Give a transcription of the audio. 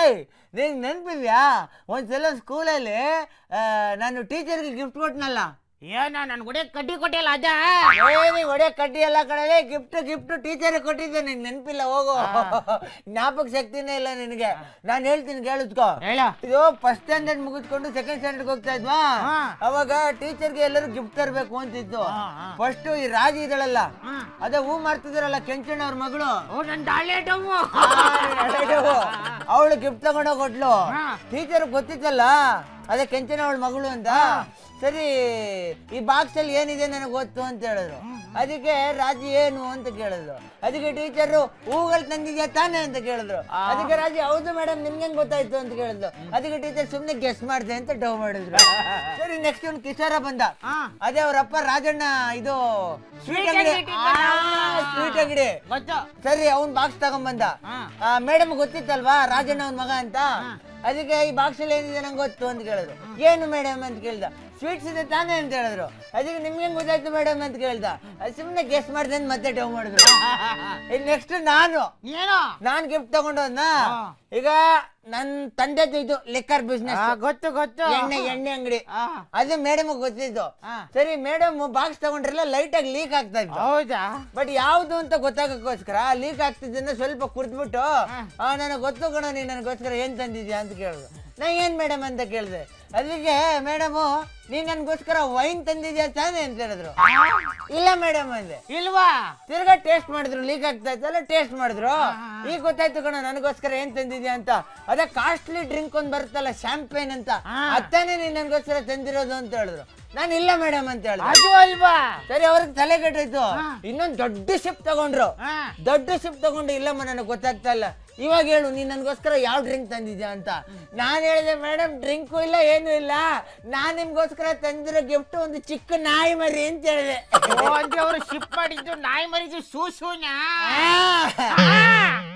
ಏಯ್ ನಿಂಗೆ ನೆನಪಿದ್ಯಾ ಒಂದ್ಸಲ ಸ್ಕೂಲಲ್ಲಿ ನಾನು ಟೀಚರ್ಗೆ ಗಿಫ್ಟ್ ಕೊಟ್ನಲ್ಲ ಏನೋ ನನ್ ಗುಡಿ ಕಡ್ಡಿ ಕೊಟ್ಟಿಲ್ಲ ಅದ ಏನಿ ಒಡೆ ಕಡ್ಡಿ ಎಲ್ಲ ಕಡೆ ಗಿಫ್ಟ್ ಗಿಫ್ಟ್ ಟೀಚರ್ ಕೊಟ್ಟಿದ್ದೆ ನಿನ್ ನೆನಪಿಲ್ಲ ಹೋಗು ಜ್ಞಾಪಕ ಶಕ್ತಿನೇ ಇಲ್ಲ ನಿನಗೆ ನಾನು ಹೇಳ್ತೀನಿ ಕೇಳಿಸ್ಕೊ ಹೇಳ ಇದು ಫಸ್ಟ್ ಸ್ಟ್ಯಾಂಡರ್ಡ್ ಮುಗಿಸ್ಕೊಂಡು ಸೆಕೆಂಡ್ ಸ್ಟ್ಯಾಂಡರ್ಡ್ ಹೋಗ್ತಾ ಇದ್ವಾ ಹಾ. ಅವಾಗ ಟೀಚರ್ಗೆ ಎಲ್ಲರೂ ಗಿಫ್ಟ್ ತರಬೇಕು ಅಂತಿತ್ತು ಹಾ, ಹಾ. ಫಸ್ಟ್ ಈ ರಾಜಿ ಇದ್ದಾಳಲ್ಲ ಹಾ. ಅದೇ ಹೂ ಮಾಡ್ತಿದಾರಲ್ಲ ಕೆಂಚಣ್ಣ ಅವ್ರ ಮಗಳು ಓ ನನ್ ಡಾಲೇಟವು ಅವಳು ಗಿಫ್ಟ್ ತಗೊಂಡೋಗ್ ಕೊಟ್ಲು ಹಾ. ಟೀಚರ್ ಗೊತ್ತಿತ್ತಲ್ಲ ಅದೇ ಕೆಂಚನ ಅವಳ ಮಗಳು ಅಂತ ಸರಿ ಈ ಬಾಕ್ಸ್ ಅಲ್ಲಿ ಏನಿದೆ ನನಗೆ ಗೊತ್ತು ಅಂತ ಹೇಳಿದ್ರು ಅದಕ್ಕೆ ರಾಜಿ ಏನು ಅಂತ ಕೇಳಿದ್ರು ಅದಕ್ಕೆ ಟೀಚರು ಹೂಗಳು ತಂದಿದ್ಯಾ ತಾನೆ ಅಂತ ಕೇಳಿದ್ರು ಅದಕ್ಕೆ ರಾಜಿ ಹೌದು ಮೇಡಮ್ ನಿಮ್ಗೆ ಹೆಂಗ್ ಗೊತ್ತಾಯ್ತು ಅಂತ ಕೇಳಿದ್ರು ಅದಕ್ಕೆ ಟೀಚರ್ ಸುಮ್ನೆ ಗೆಸ್ ಮಾಡಿದೆ ಅಂತ ಡವ್ ಮಾಡಿದ್ರು ಸರಿ ನೆಕ್ಸ್ಟ್ ಒಂದು ಕಿಶೋರ ಬಂದ ಹಾ. ಅದೇ ಅವ್ರಪ್ಪ ರಾಜಣ್ಣ ಇದು ಸ್ವೀಟ್ ಅಂಗಡಿ ಅಂಗಡಿ ಇಟ್ಟಿದ್ನಲ್ಲ. ಸ್ವೀಟ್ ಅಂಗಡಿ ಗೊತ್ತು ಸರಿ ಅವ್ನ್ ಬಾಕ್ಸ್ ತಗೊಂಬಂದ ಹಾ. ಮೇಡಮ್ ಗೊತ್ತಿತ್ತಲ್ವಾ ರಾಜಣ್ಣ ಅವ್ನ ಮಗ ಅಂತ ಅದಕ್ಕೆ ಈ ಬಾಕ್ಸ್ ಅಲ್ಲಿ ಏನಿದೆ ನಂಗೆ ಗೊತ್ತು ಅಂತ ಕೇಳಿದ್ರು ಏನು ಮೇಡಮ್ ಅಂತ ಕೇಳ್ದ ಸ್ವೀಟ್ಸ್ ಇದೆ ತಾನೇ ಅಂತ ಹೇಳಿದ್ರು ಅದಕ್ಕೆ ನಿಮ್ಗೆ ಹೆಂಗ್ ಗೊತ್ತಾಯ್ತು ಮೇಡಮ್ ಅಂತ ಕೇಳ್ದ ಅದು ಸುಮ್ಮನೆ ಗೆಸ್ ಮಾಡಿದೆ ಅಂತ ಮತ್ತೆ ಡವ್ ಮಾಡಿದ್ರು ಇನ್ನು ನೆಕ್ಸ್ಟ್ ನಾನು ಏನೋ ನಾನ್ ಗಿಫ್ಟ್ ತಗೊಂಡೋದ್ನ ಹಾ. ಈಗ ನನ್ ತಂದೆದು ಇದು ಲಿಕ್ಕರ್ ಬಿಸ್ನೆಸ್ ಆ, ಗೊತ್ತು ಗೊತ್ತು ಎಣ್ಣೆ ಎಣ್ಣೆ ಅಂಗಡಿ ಆ, ಅದು ಮೇಡಮ್ ಗೊತ್ತಿತ್ತು ಆ. ಸರಿ ಮೇಡಮ್ ಬಾಕ್ಸ್ ತಗೊಂಡ್ರಲ್ಲ ಲೈಟ್ ಆಗಿ ಲೀಕ್ ಆಗ್ತಾ ಇತ್ತು ಹೌದಾ ಬಟ್ ಯಾವ್ದು ಅಂತ ಗೊತ್ತಾಗಕ್ಕೋಸ್ಕರ ಲೀಕ್ ಆಗ್ತಿದ್ದನ್ನ ಸ್ವಲ್ಪ ಕುಡ್ದ್ಬಿಟ್ಟು ಆ ನನಗೆ ಗೊತ್ತು ಕಣ ನೀನ್ ನನಗೋಸ್ಕರ ಏನ್ ತಂದಿದ್ಯಾ ಅಂತ ಕೇಳಿದ್ರು ನಾ ಏನ್ ಮೇಡಮ್ ಅಂತ ಕೇಳಿದೆ ಅದಕ್ಕೆ ಮೇಡಮು ನೀನ್ ನನ್ಗೋಸ್ಕರ ವೈನ್ ತಂದಿದ್ಯಾ ತಾನೇ ಅಂತ ಹೇಳಿದ್ರು ಇಲ್ಲ ಮೇಡಮ್ ಅಂದೆ ಇಲ್ವಾ ತಿರ್ಗಾ ಟೇಸ್ಟ್ ಮಾಡಿದ್ರು ಲೀಕ್ ಆಗ್ತಾ ಇತ್ತಲ್ಲ ಟೇಸ್ಟ್ ಮಾಡಿದ್ರು ಈಗ ಗೊತ್ತಾಯ್ತು ಕಣ ನನಗೋಸ್ಕರ ಏನ್ ತಂದಿದ್ಯಾ ಅಂತ ಅದೇ ಕಾಸ್ಟ್ಲಿ ಡ್ರಿಂಕ್ ಒಂದ್ ಬರುತ್ತಲ್ಲ ಶಾಂಪೇನ್ ಅಂತ ಹಾ. ಅತ್ತಾನೆ ನೀನ್ ನನ್ಗೋಸ್ಕರ ತಂದಿರೋದು ಅಂತ ಹೇಳಿದ್ರು ನಾನು ಇಲ್ಲ ಮೇಡಮ್ ಅಂತ ಹೇಳಿದೆ ಅದು ಅಲ್ವಾ ಸರಿ ಅವ್ರಿಗೆ ತಲೆ ಕೆಟ್ಟೋಯ್ತು ಇನ್ನೊಂದ್ ದೊಡ್ಡ ಶಿಪ್ ತಗೊಂಡ್ರು ಹಾ. ದೊಡ್ಡ ಶಿಪ್ ತಗೊಂಡು ಇಲ್ಲಮ್ಮ ನನಗೆ ಗೊತ್ತಾಗ್ತಾ ಇಲ್ಲ ಇವಾಗ ಹೇಳು ನೀನ್ ನನ್ಗೋಸ್ಕರ ಯಾವ ಡ್ರಿಂಕ್ ತಂದಿದ್ಯಾ ಅಂತ ನಾನ್ ಹೇಳಿದೆ ಮೇಡಮ್ ಡ್ರಿಂಕು ಇಲ್ಲ ಏನು ಇಲ್ಲ ನಾನ್ ನಿಮ್ಗೋಸ್ಕರ ತಂದಿರೋ ಗಿಫ್ಟ್ ಒಂದು ಚಿಕ್ಕ ನಾಯಿ ಮರಿ ಅಂತ ಹೇಳಿದೆ ಓ ಅಂದ್ರೆ ಅವರು ಶಿಪ್ ಮಾಡಿದ್ದು ನಾಯಿ ಮರಿದು ಸೂ ಸೂನಾ ಆ.